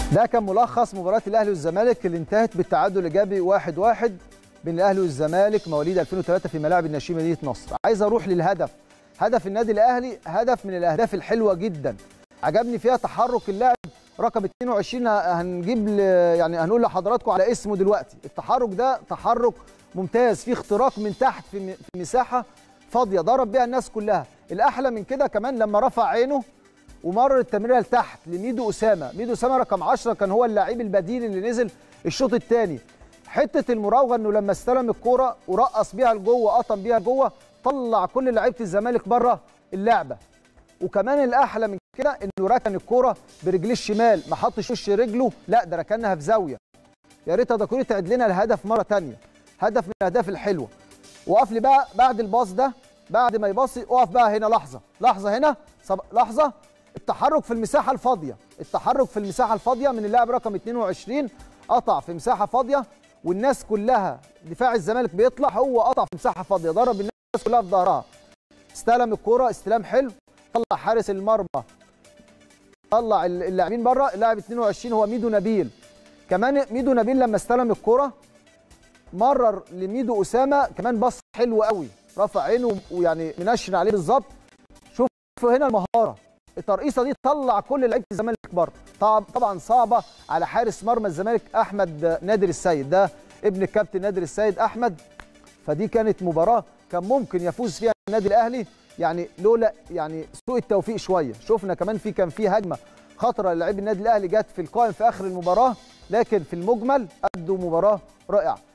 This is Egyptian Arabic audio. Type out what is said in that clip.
ده كان ملخص مباراة الأهلي والزمالك اللي انتهت بالتعادل الإيجابي 1-1 واحد واحد بين الأهلي والزمالك مواليد 2003 في ملاعب النشيم مدينة نصر. عايز أروح للهدف. هدف النادي الأهلي هدف من الأهداف الحلوة جدا. عجبني فيها تحرك اللاعب رقم 22 هنجيب يعني هنقول لحضراتكم على اسمه دلوقتي. التحرك ده تحرك ممتاز فيه اختراق من تحت في مساحة فاضية ضرب بيها الناس كلها. الأحلى من كده كمان لما رفع عينه ومرر التمريره لتحت لميدو اسامه ميدو اسامه رقم 10 كان هو اللاعب البديل اللي نزل الشوط الثاني حته المراوغه انه لما استلم الكوره ورقص بيها لجوه قطم بيها لجوه طلع كل لعيبه الزمالك بره اللعبه وكمان الاحلى من كده انه ركن الكوره برجليه الشمال ما حطش وش رجله لا ده ركنها في زاويه يا ريت ده كوري تعد لنا الهدف مره ثانيه هدف من الاهداف الحلوه وقف لي بقى بعد الباص ده بعد ما يباصي اقف بقى هنا لحظه لحظه هنا لحظه التحرك في المساحه الفاضيه التحرك في المساحه الفاضيه من اللاعب رقم 22 قطع في مساحه فاضيه والناس كلها دفاع الزمالك بيطلع هو قطع في مساحه فاضيه ضرب الناس كلها في ظهرها استلم الكوره استلام حلو طلع حارس المرمى طلع اللاعبين بره اللاعب 22 هو ميدو نبيل كمان ميدو نبيل لما استلم الكوره مرر لميدو اسامه كمان باص حلو قوي رفع عينه ويعني منشن عليه بالظبط شوفوا هنا المهاره الترقيصه دي طلع كل لعيبه الزمالك بره طبعا صعبه على حارس مرمى الزمالك احمد نادر السيد ده ابن الكابتن نادر السيد احمد فدي كانت مباراه كان ممكن يفوز فيها النادي الاهلي يعني لولا يعني سوء التوفيق شويه شفنا كمان في كان في هجمه خطره للاعبي النادي الاهلي جت في القائم في اخر المباراه لكن في المجمل ادوا مباراه رائعه